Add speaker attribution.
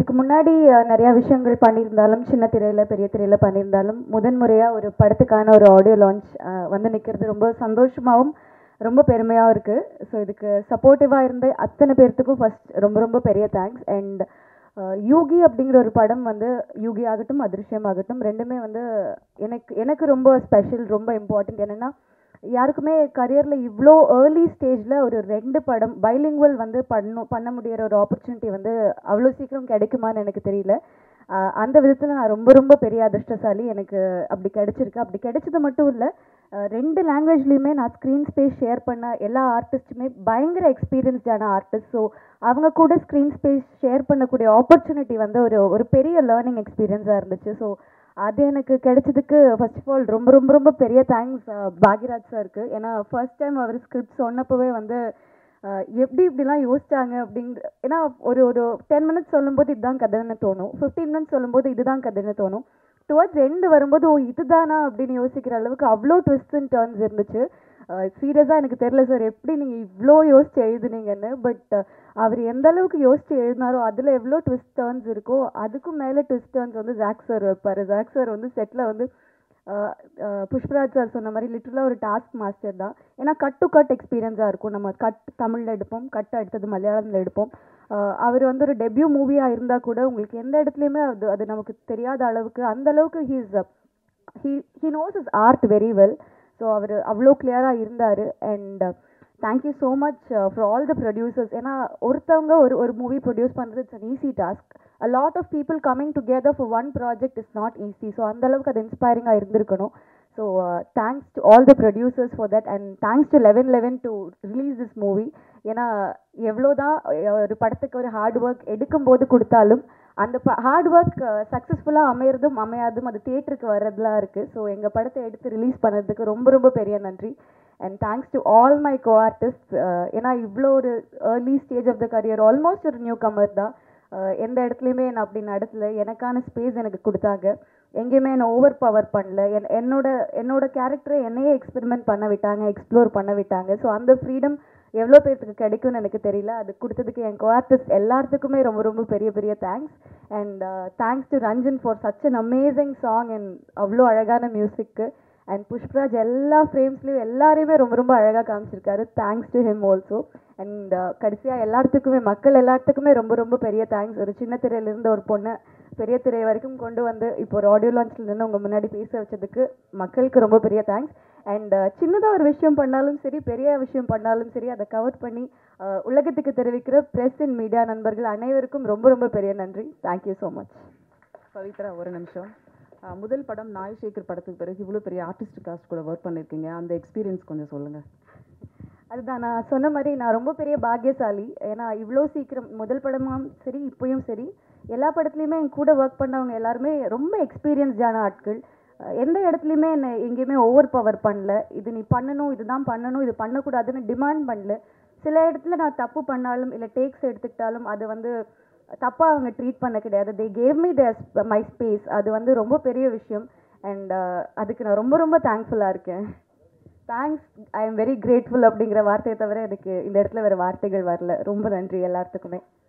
Speaker 1: அதுக்கு முன்னாடி அஹ், நிறைய விஷயங்கள் பண்ணியிருந்தாலும் சின்ன திரையில பெரிய திரையில பண்ணியிருந்தாலும் முதன்முறையா ஒரு படத்துக்கான ஒரு ஆடியோ லான்ச் வந்து நிற்கிறது ரொம்ப சந்தோஷமாவும் ரொம்ப பெருமையாகவும் இருக்கு ஸோ இதுக்கு சப்போர்ட்டிவாக இருந்த அத்தனை பேர்த்துக்கும் ஃபர்ஸ்ட் ரொம்ப ரொம்ப பெரிய தேங்க்ஸ் அண்ட் யூகி அப்படிங்கிற ஒரு படம் வந்து யூகி ஆகட்டும் அதிர்ஷ்யம் ஆகட்டும் ரெண்டுமே வந்து எனக்கு எனக்கு ரொம்ப ஸ்பெஷல் ரொம்ப இம்பார்ட்டன்ட் என்னன்னா யாருக்குமே கரியரில் இவ்வளோ ஏர்லி ஸ்டேஜில் ஒரு ரெண்டு படம் பைலிங்குவல் வந்து பண்ணும் பண்ண முடியிற ஒரு ஆப்பர்ச்சுனிட்டி வந்து அவ்வளோ சீக்கிரம் கிடைக்குமான்னு எனக்கு தெரியல ஆஹ் அந்த விதத்தில் நான் ரொம்ப ரொம்ப பெரிய அதிர்ஷ்டசாலி எனக்கு அப்படி கிடைச்சிருக்கு அப்படி கிடைச்சது மட்டும் இல்லை ரெண்டு லாங்குவேஜ்லேயுமே நான் ஸ்க்ரீன் ஸ்பேஸ் ஷேர் பண்ண எல்லா ஆர்டிஸ்ட்டுமே பயங்கர எக்ஸ்பீரியன்ஸ்டான ஆர்டிஸ்ட் ஸோ அவங்க கூட ஸ்க்ரீன் ஸ்பேஸ் ஷேர் பண்ணக்கூடிய ஆப்பர்ச்சுனிட்டி வந்து ஒரு ஒரு பெரிய லேர்னிங் எக்ஸ்பீரியன்ஸாக இருந்துச்சு ஸோ அது எனக்கு கிடைச்சதுக்கு ஃபர்ஸ்ட் ஆஃப் ஆல் ரொம்ப ரொம்ப ரொம்ப பெரிய தேங்க்ஸ் பாக்யராஜ் சாருக்கு ஏன்னா ஃபர்ஸ்ட் டைம் அவர் ஸ்கிரிப்ட் சொன்னப்பவே வந்து அஹ், எப்படி இப்படிலாம் யோசிச்சாங்க அப்படிங்கிற ஏன்னா ஒரு ஒரு டென் மினிட்ஸ் சொல்லும்போது இதுதான் கதைன்னு தோணும் ஃபிஃப்டீன் மினிட்ஸ் சொல்லும்போது இதுதான் கதைன்னு தோணும் டுவர்ட்ஸ் எண்டு வரும்போது ஓ இதுதானா அப்படின்னு யோசிக்கிற அளவுக்கு அவ்வளோ ட்விஸ்ட் அண்ட் டர்ன்ஸ் இருந்துச்சு சீரியஸாக எனக்கு தெரியல சார் எப்படி நீங்கள் இவ்வளோ யோசிச்சு எழுதுனீங்கன்னு பட் அவர் எந்த அளவுக்கு யோசிச்சு எழுதினாரோ அதில் எவ்வளோ ட்விஸ்ட் டர்ன்ஸ் இருக்கோ அதுக்கும் மேலே ட்விஸ்ட் டர்ன்ஸ் வந்து ஜாக் சார் வைப்பார் ஜாக் சார் வந்து செட்டில் வந்து அஹ், அஹ், புஷ்பராஜ் சார் சொன்ன மாதிரி லிட்டரலாக ஒரு டாஸ்க் மாஸ்டர் தான் ஏன்னா கட் டு கட் எக்ஸ்பீரியன்ஸாக இருக்கும் நம்ம கட் தமிழில் எடுப்போம் கட் அடுத்தது மலையாளத்தில் எடுப்போம் அஹ், அவர் வந்து ஒரு டெபியூ மூவியாக இருந்தால் கூட உங்களுக்கு எந்த இடத்துலையுமே அது அது நமக்கு தெரியாத அளவுக்கு அந்த அளவுக்கு he's he he knows is art very well so அவர் அவ்வளோ கிளியராக இருந்தார் and thank you so much for all the producers ஏன்னா ஒருத்தவங்க ஒரு ஒரு மூவி ப்ரொடியூஸ் பண்ணுறது it's an easy task a lot of people coming together for one project is not easy so அந்த அளவுக்கு அது இன்ஸ்பைரிங்காக இருந்திருக்கணும் so thanks to all the producers for that and thanks to Eleven Eleven to release this movie ஏன்னா எவ்வளோ தான் ஒரு படத்துக்கு ஒரு ஹார்ட் ஒர்க் எடுக்கும்போது கொடுத்தாலும் அந்த ஹார்ட் ஒர்க் சக்ஸஸ்ஃபுல்லாக அமையிறதும் அமையாதும் அது தியேட்டருக்கு வர்றதுலாம் இருக்குது ஸோ எங்கள் படத்தை எடுத்து ரிலீஸ் பண்ணதுக்கு ரொம்ப ரொம்ப பெரிய நன்றி and thanks to all my co artist ஏன்னா இவ்வளோ ஒரு early stage of the career almost ஒரு நியூ கமர் தான் அஹ் எந்த இடத்துலையுமே என்னை அப்படி நடத்தல எனக்கான ஸ்பேஸ் எனக்கு கொடுத்தாங்க எங்கேயுமே என்னை ஓவர் பவர் பண்ணல என் என்னோட என்னோட கேரக்டரை என்னையே எக்ஸ்பெரிமெண்ட் பண்ண விட்டாங்க எக்ஸ்ப்ளோர் பண்ண விட்டாங்க ஸோ அந்த ஃப்ரீடம் எவ்வளோ பேருக்கு கிடைக்கும்னு எனக்கு தெரியல அது கொடுத்ததுக்கு என் கோஆர்டிஸ்ட் எல்லாத்துக்குமே ரொம்ப ரொம்ப பெரிய பெரிய thanks and thanks to Ranjan for such an amazing song and அவ்வளோ அழகான மியூசிக்கு அண்ட் புஷ்பராஜ் எல்லா ஃப்ரேம்ஸ்லையும் எல்லாரையுமே ரொம்ப ரொம்ப அழகாக காமிச்சிருக்காரு thanks to him also and கடைசியாக எல்லாத்துக்குமே மக்கள் எல்லாத்துக்குமே ரொம்ப ரொம்ப பெரிய தேங்க்ஸ் ஒரு சின்ன திரையில இருந்த ஒரு பொண்ணை பெரிய திரை வரைக்கும் கொண்டு வந்து இப்போ ஒரு ஆடியோ லான்ச்சில் நின்று உங்கள் முன்னாடி பேச வச்சதுக்கு மக்களுக்கு ரொம்ப பெரிய தேங்க்ஸ் அண்ட் சின்னதாக ஒரு விஷயம் பண்ணாலும் சரி பெரிய விஷயம் பண்ணாலும் சரி அதை கவர் பண்ணி அஹ், உலகத்துக்கு தெரிவிக்கிற ப்ரெஸ் அண்ட் மீடியா நண்பர்கள் அனைவருக்கும் ரொம்ப ரொம்ப பெரிய நன்றி தேங்க்யூ ஸோ மச்
Speaker 2: பவித்ரா ஒரு நிமிஷம் அஹ், முதல் படம் நாய் சேகர் படத்துக்கு பிறகு இவ்வளோ பெரிய ஆர்டிஸ்ட் காஸ்ட் கூட ஒர்க் பண்ணியிருக்கீங்க அந்த எக்ஸ்பீரியன்ஸ் கொஞ்சம் சொல்லுங்கள்
Speaker 1: அதுதான் நான் சொன்ன மாதிரி நான் ரொம்ப பெரிய பாக்கியசாலி ஏன்னா இவ்வளோ சீக்கிரம் முதல் படமும் சரி இப்பயும் சரி எல்லா படத்துலையுமே என் கூட ஒர்க் பண்ணவங்க எல்லாருமே ரொம்ப எக்ஸ்பீரியன்ஸ்டான ஆட்கள் அஹ் எந்த இடத்துலையுமே என்னை எங்கேயுமே ஓவர் பவர் பண்ணல இது நீ பண்ணணும் இதுதான் பண்ணணும் இது பண்ணக்கூடாதுன்னு டிமாண்ட் பண்ணல சில இடத்துல நான் தப்பு பண்ணாலும் இல்லை டேக்ஸ் எடுத்துக்கிட்டாலும் அது வந்து தப்பாக அவங்க ட்ரீட் பண்ண கிடையாது they gave me the my space அது வந்து ரொம்ப பெரிய விஷயம் அண்ட் அதுக்கு நான் ரொம்ப ரொம்ப தேங்க்ஃபுல்லாக இருக்கேன் thanks I am very grateful அப்படிங்கிற வார்த்தையை தவிர எனக்கு இந்த இடத்துல வேறு வார்த்தைகள் வரல ரொம்ப நன்றி எல்லாத்துக்குமே